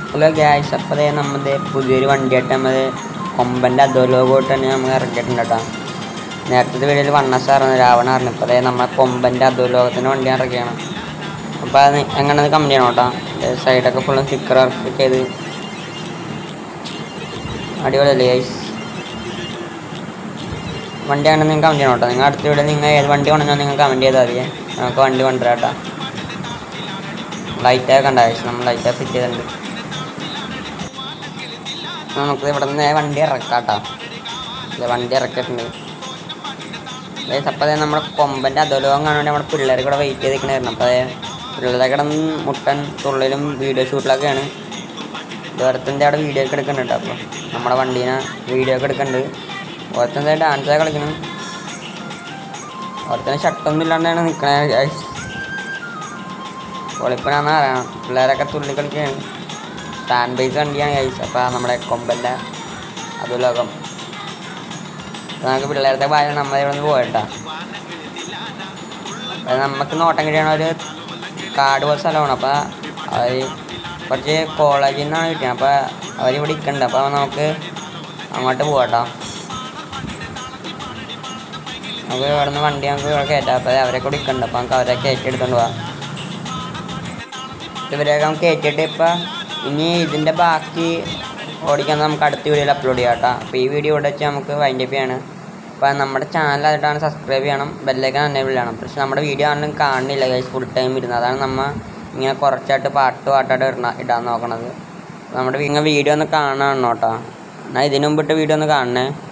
hello gas അപ്പോൾ നമ്മുടെ പുതിയൊരു വണ്ടിയായിട്ട് നമ്മൾ കൊമ്പൻ്റെ അധോലോകോട്ട് തന്നെ നമ്മൾ ഇറക്കിയിട്ടുണ്ട് കേട്ടോ നേരത്തെ വീഡിയോയിൽ വണ്ണസാറാണ് രാവണ പറഞ്ഞു ഇപ്പോൾ നമ്മളെ കൊമ്പൻ്റെ അധോലോകത്തിൻ്റെ വണ്ടി ഇറക്കിയാണ് അപ്പോൾ അത് എങ്ങനെ കമ്പനി ചെയ്യണം കേട്ടോ സൈഡൊക്കെ ഫുള്ളും സ്റ്റിക്കർ ഇറക്കി ചെയ്ത് അടിപൊളിയല്ലേ ഗൈസ് വണ്ടി അങ്ങനെ നിങ്ങൾക്ക് കമൻറ്റ് ചെയ്യണം കേട്ടോ നിങ്ങൾ അടുത്ത വീഡിയോ നിങ്ങൾ ഏത് വണ്ടി കൊണ്ടുവന്നാൽ നിങ്ങൾ കമൻറ്റ് ചെയ്താൽ മതി നമുക്ക് വണ്ടി കൊണ്ടുവരാം കേട്ടോ ലൈറ്റൊക്കെ ഉണ്ട് ആവശ്യം നമ്മൾ ലൈറ്റൊക്കെ ഫിറ്റ് ചെയ്തിട്ടുണ്ട് നമുക്ക് ഇവിടെ നിന്ന് വണ്ടി ഇറക്കാം കേട്ടോ ഇത് വണ്ടി ഇറക്കിയിട്ടുണ്ട് അപ്പോൾ അതായത് നമ്മുടെ കൊമ്പൻ്റെ അധോലോകം കാണാൻ നമ്മുടെ പിള്ളേർ കൂടെ വെയിറ്റ് ചെയ്ത് നിൽക്കണമായിരുന്നു അപ്പോൾ അതായത് പിള്ളേരെ കിടന്ന് മുട്ടൻ തുള്ളിലും വീഡിയോ ഷൂട്ടിലൊക്കെയാണ് ഓരോരുത്തൻ്റെ അവിടെ വീഡിയോ ഒക്കെ എടുക്കുന്നുണ്ട് അപ്പോൾ നമ്മുടെ വണ്ടീനെ വീഡിയോ ഒക്കെ എടുക്കുന്നുണ്ട് ഓരോരുത്തൻ്റെ ഡാൻസൊക്കെ കളിക്കണം ഓരോരുത്തന് ഷട്ടൊന്നും ഇല്ലാണ്ടാണ് നിൽക്കണേ ഒളിപ്പനാന്ന് അറിയണം പിള്ളേരൊക്കെ തുള്ളി കളിക്കുകയാണ് സ്റ്റാൻഡ് ബേസ് വണ്ടിയാണ് കഴിച്ചത് അപ്പോൾ നമ്മുടെ കൊമ്പൻ്റെ അതുലോകം അപ്പോൾ നമുക്ക് പിള്ളേരത്തെ ഭാര്യ നമ്മളെ ഇവിടെ നിന്ന് പോയിട്ടാ അപ്പോൾ നമുക്ക് നോട്ടം കിട്ടിയാണ് ഒരു കാട് പോലെ സ്ഥലമാണ് അപ്പോൾ അവർ കുറച്ച് കോളേജിൽ നിന്നാണ് കിട്ടിയത് അപ്പോൾ അവരിവിടെ ഇരിക്കുന്നുണ്ട് അപ്പോൾ നമുക്ക് അങ്ങോട്ട് പോകട്ടോ നമുക്ക് ഇവിടെ നിന്ന് വണ്ടി നമുക്ക് ഇവിടെ കയറ്റാം അപ്പോൾ അവരെ കൂടെ ഇരിക്കുന്നുണ്ട് അപ്പോൾ നമുക്ക് അവരെ കയറ്റി എടുത്തുകൊണ്ട് പോവാം ഇവരെയൊക്കെ നമുക്ക് കയറ്റിയിട്ട് ഇപ്പം ഇനി ഇതിൻ്റെ ബാക്കി ഓടിക്കാൻ നമുക്ക് അടുത്ത വീഡിയോയിൽ അപ്ലോഡ് ചെയ്യാം കേട്ടോ അപ്പോൾ ഈ വീഡിയോ ഇവിടെ വെച്ച് നമുക്ക് വൈൻഡപ്പ് ചെയ്യാണ് അപ്പോൾ നമ്മുടെ ചാനൽ ആയിട്ടാണ് സബ്സ്ക്രൈബ് ചെയ്യണം ബെല്ലേക്ക് എനേബിൾ ചെയ്യണം പക്ഷെ നമ്മുടെ വീഡിയോ ആണെങ്കിലും കാണുന്നില്ല ഗൈസ് ഫുൾ ടൈം ഇരുന്നത് അതാണ് നമ്മൾ ഇങ്ങനെ കുറച്ചായിട്ട് പാട്ട് പാട്ടായിട്ട് ഇടണ ഇടാൻ നോക്കണത് നമ്മുടെ ഇങ്ങനെ വീഡിയോ ഒന്ന് കാണണം കേട്ടോ എന്നാൽ ഇതിനു മുമ്പിട്ട് വീഡിയോ ഒന്ന് കാണണേ